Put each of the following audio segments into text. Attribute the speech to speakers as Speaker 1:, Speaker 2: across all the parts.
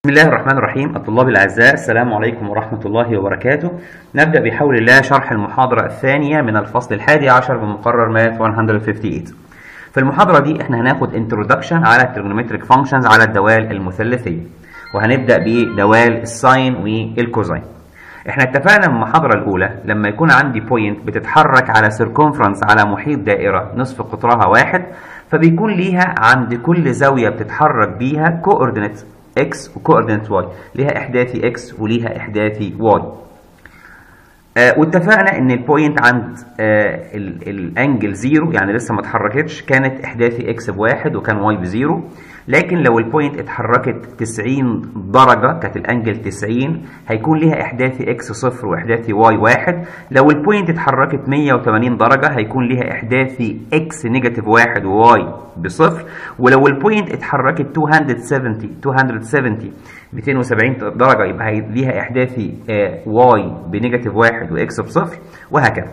Speaker 1: بسم الله الرحمن الرحيم الطلاب الأعزاء السلام عليكم ورحمة الله وبركاته نبدأ بحول الله شرح المحاضرة الثانية من الفصل الحادي عشر بمقرر ماث 158 في المحاضرة دي احنا هناخد introduction على التريجونومتريك فانكشنز على الدوال المثلثية وهنبدأ بدوال الساين والكوزاين احنا اتفقنا في المحاضرة الأولى لما يكون عندي بوينت بتتحرك على سيركونفرنس على محيط دائرة نصف قطرها واحد فبيكون ليها عند كل زاوية بتتحرك بيها كوردينيت x وكوردينيت y ليها احداثي x وليها احداثي y آه واتفقنا ان البوينت عند آه الانجل زيرو يعني لسه ما اتحركتش كانت احداثي x بواحد وكان y بزيرو لكن لو البوينت اتحركت 90 درجة كانت الانجل 90 هيكون ليها احداثي x صفر واحداثي y واحد لو البوينت اتحركت 180 درجة هيكون ليها احداثي x نيجاتيف واحد و y بصفر ولو البوينت اتحركت 270 270 270 درجة يبقى ليها احداثي y بنيجاتيف واحد وx بصفر وهكذا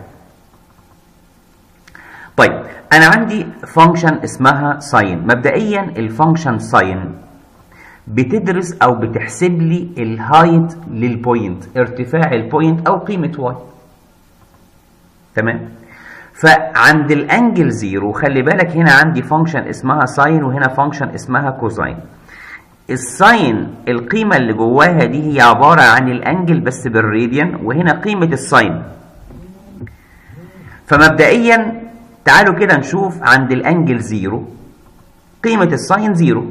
Speaker 1: طيب انا عندي فانكشن اسمها ساين مبدئيا الفانكشن ساين بتدرس او بتحسب لي الهايت للبوينت ارتفاع البوينت او قيمه واي تمام فعند الانجل زيرو خلي بالك هنا عندي فانكشن اسمها ساين وهنا فانكشن اسمها كوزاين الساين القيمة اللي جواها دي هي عبارة عن الانجل بس بالراديان وهنا قيمة الساين فمبدئيا تعالوا كده نشوف عند الانجل زيرو قيمة الساين زيرو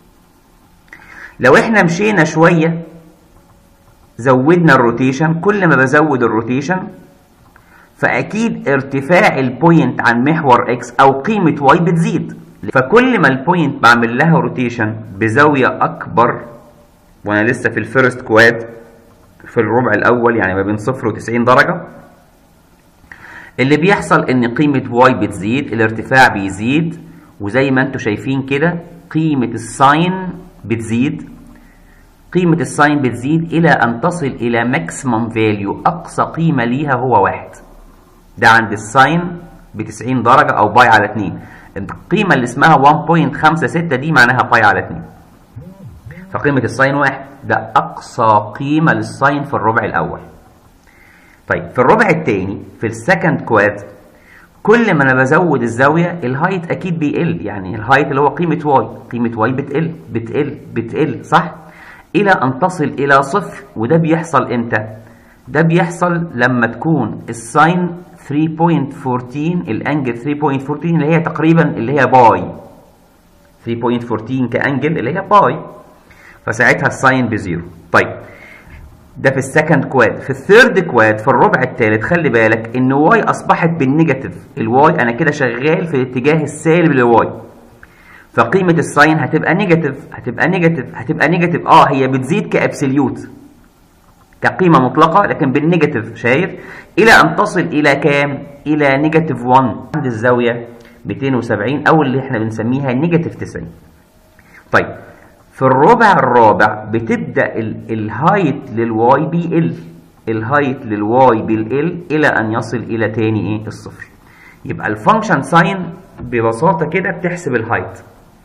Speaker 1: لو احنا مشينا شوية زودنا الروتيشن كل ما بزود الروتيشن فأكيد ارتفاع البوينت عن محور اكس أو قيمة واي بتزيد فكل ما البوينت بعمل لها روتيشن بزاوية أكبر وأنا لسه في الفيرست كواد في الربع الأول يعني ما بين صفر وتسعين درجة اللي بيحصل ان قيمة واي بتزيد الارتفاع بيزيد وزي ما انتم شايفين كده قيمة الساين بتزيد قيمة الساين بتزيد الى ان تصل الى ماكسيمم فاليو اقصى قيمة ليها هو واحد ده عند الساين ب 90 درجة او باي على 2 القيمة اللي اسمها 1.56 دي معناها باي على 2 فقيمة الساين واحد ده اقصى قيمة للساين في الربع الاول طيب في الربع الثاني في السكند كواد كل ما انا بزود الزاويه الهايت اكيد بيقل يعني الهايت اللي هو قيمه واي قيمه واي بتقل بتقل بتقل صح الى ان تصل الى صفر وده بيحصل امتى ده بيحصل لما تكون الساين 3.14 الانجل 3.14 اللي هي تقريبا اللي هي باي 3.14 كانجل اللي هي باي فساعتها الساين بزيرو طيب ده في السكند كواد في الثيرد كواد في الربع الثالث خلي بالك ان واي اصبحت بالنيجاتيف الواي انا كده شغال في الاتجاه السالب لواي فقيمه الساين هتبقى نيجاتيف هتبقى نيجاتيف هتبقى نيجاتيف اه هي بتزيد كابسوليوت كقيمه مطلقه لكن بالنيجاتيف شايف الى ان تصل الى كام الى نيجاتيف 1 عند الزاويه 270 او اللي احنا بنسميها نيجاتيف 90 طيب في الربع الرابع بتبدا الهايت للواي بيقل الهايت للواي بيقل الى ان يصل الى تاني ايه الصفر يبقى الفانكشن ساين ببساطه كده بتحسب الهايت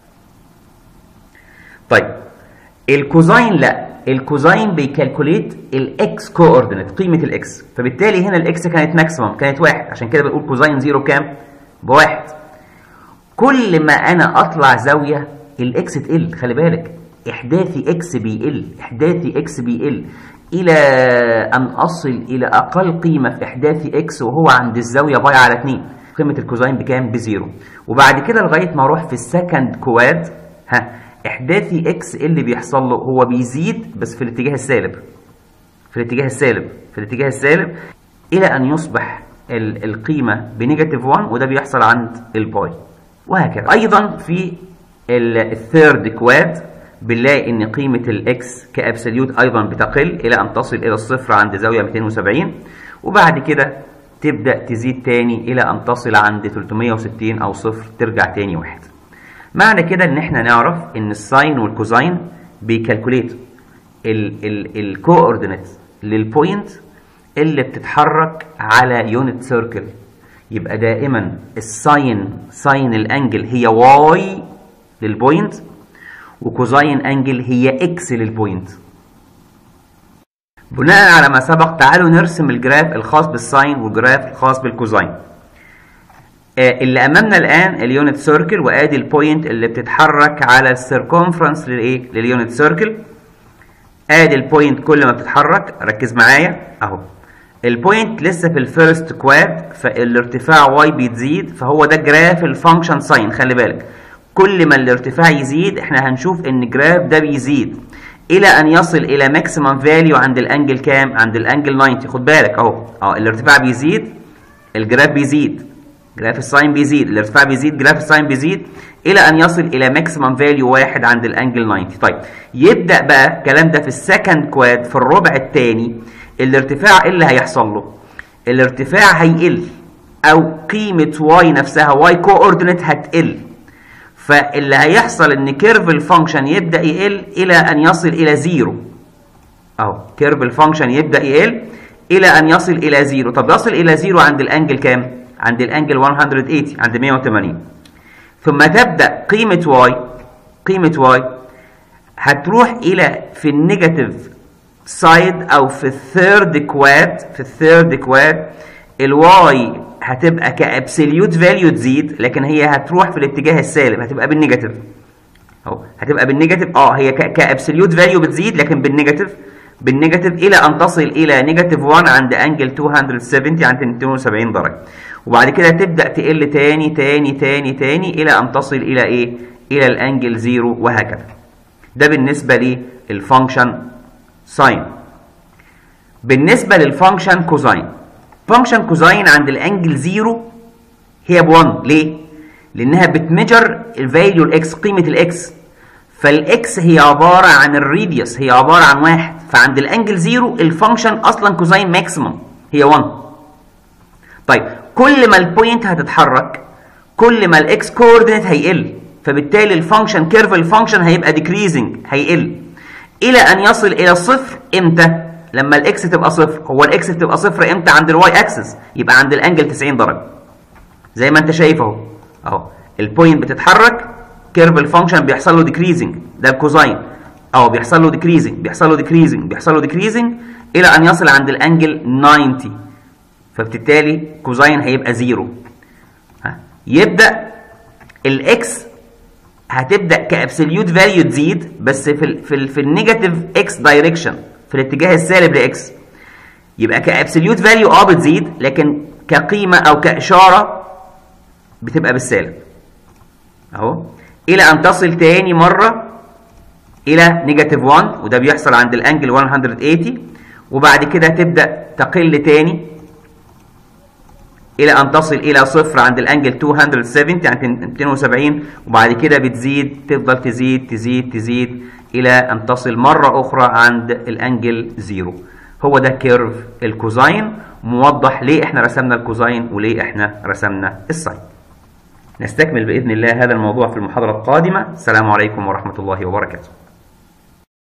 Speaker 1: طيب الكوزاين لا الكوزاين بيكالكوليت الاكس كوردينيت قيمه الاكس فبالتالي هنا الاكس كانت ماكسيمم كانت واحد عشان كده بنقول كوزاين زيرو كام بواحد كل ما انا اطلع زاويه الاكس تقل خلي بالك احداثي اكس بيقل احداثي اكس بيقل الى ان اصل الى اقل قيمه في احداثي اكس وهو عند الزاويه باي على 2 قيمه الكوزاين بكام بزيرو وبعد كده لغايه ما اروح في السكند كواد ها احداثي اكس اللي بيحصل له هو بيزيد بس في الاتجاه السالب في الاتجاه السالب في الاتجاه السالب الى ان يصبح القيمه بنيجاتيف 1 وده بيحصل عند الباي وهكذا ايضا في الثيرد كواد بنلاقي ان قيمة الاكس كابسوليوت ايضا بتقل الى ان تصل الى الصفر عند زاوية 270 وبعد كده تبدأ تزيد تاني الى ان تصل عند 360 او صفر ترجع تاني واحد معنى كده ان احنا نعرف ان الساين والكوزاين بيكالكوليت الكوردينيت للبوينت اللي بتتحرك على يونت سيركل يبقى دائما الساين ساين الانجل هي واي للبوينت وكوزاين انجل هي اكس للبوينت بناء على ما سبق تعالوا نرسم الجراف الخاص بالساين والجراف الخاص بالكوزاين آه، اللي امامنا الان اليونت سيركل وادي البوينت اللي بتتحرك على السيركونفرنس للايه لليونت سيركل ادي البوينت كل ما بتتحرك ركز معايا اهو البوينت لسه في الفيرست كواد فالارتفاع واي بيتزيد فهو ده جراف الفانكشن ساين خلي بالك كل ما الارتفاع يزيد احنا هنشوف ان الجراف ده بيزيد الى ان يصل الى ماكسيمم فاليو عند الانجل كام عند الانجل 90 خد بالك اهو اه الارتفاع بيزيد الجراف بيزيد جراف الساين بيزيد الارتفاع بيزيد جراف الساين بيزيد الى ان يصل الى ماكسيمم فاليو واحد عند الانجل 90 طيب يبدا بقى الكلام ده في السكند كواد في الربع الثاني الارتفاع ايه اللي هيحصل له الارتفاع هيقل او قيمه واي نفسها واي كوردينيت هتقل فاللي هيحصل ان كيرف الفانكشن يبدا يقل الى ان يصل الى زيرو اهو كيرف الفانكشن يبدا يقل الى ان يصل الى زيرو طب يصل الى زيرو عند الانجل كام عند الانجل 180 عند 180 ثم تبدا قيمه واي قيمه واي هتروح الى في النيجاتيف سايد او في الثيرد كواد في الثيرد كواد الواي هتبقى كابسوليوت فاليو تزيد لكن هي هتروح في الاتجاه السالب هتبقى بالنيجاتيف اهو هتبقى بالنيجاتيف اه هي كابسوليوت فاليو بتزيد لكن بالنيجاتيف بالنيجاتيف الى ان تصل الى نيجاتيف 1 عند انجل 270 عند 270 درجه وبعد كده تبدا تقل تاني تاني تاني تاني الى ان تصل الى ايه الى الانجل 0 وهكذا ده بالنسبه للفانكشن ساين بالنسبه للفانكشن كوزاين فانكشن كوزاين عند الانجل 0 هي ب 1 ليه لانها بتميجر الفاليو الاكس قيمه الاكس فالاكس هي عباره عن الريديوس هي عباره عن واحد فعند الانجل 0 الفانكشن اصلا كوزاين ماكسيمم هي 1 طيب كل ما البوينت هتتحرك كل ما الاكس كوردينيت هيقل فبالتالي الفانكشن كيرف الفانكشن هيبقى ديكريزنج هيقل الى ان يصل الى صفر امتى لما الاكس تبقى صفر هو الاكس بتبقى صفر امتى عند الواي اكسس يبقى عند الانجل 90 درجه زي ما انت شايف اهو اهو البوينت بتتحرك كيرف الفانكشن بيحصل له ديكريزنج ده الكوزاين اهو بيحصل له ديكريزنج بيحصل له ديكريزنج بيحصل له ديكريزنج الى ان يصل عند الانجل 90 فبالتالي كوزاين هيبقى زيرو ها يبدا الاكس هتبدا كابسوليوت فاليو تزيد بس في ال في ال في النيجاتيف اكس دايركشن في الاتجاه السالب لاكس يبقى كابسوليوت فاليو اه بتزيد لكن كقيمه او كاشاره بتبقى بالسالب اهو الى ان تصل تاني مره الى نيجاتيف 1 وده بيحصل عند الانجل 180 وبعد كده تبدا تقل تاني الى ان تصل الى صفر عند الانجل 270 يعني 270 وبعد كده بتزيد تفضل تزيد تزيد تزيد الى ان تصل مره اخرى عند الانجل زيرو هو ده كيرف الكوزاين موضح ليه احنا رسمنا الكوزاين وليه احنا رسمنا الساين نستكمل باذن الله هذا الموضوع في المحاضره القادمه السلام عليكم ورحمه الله وبركاته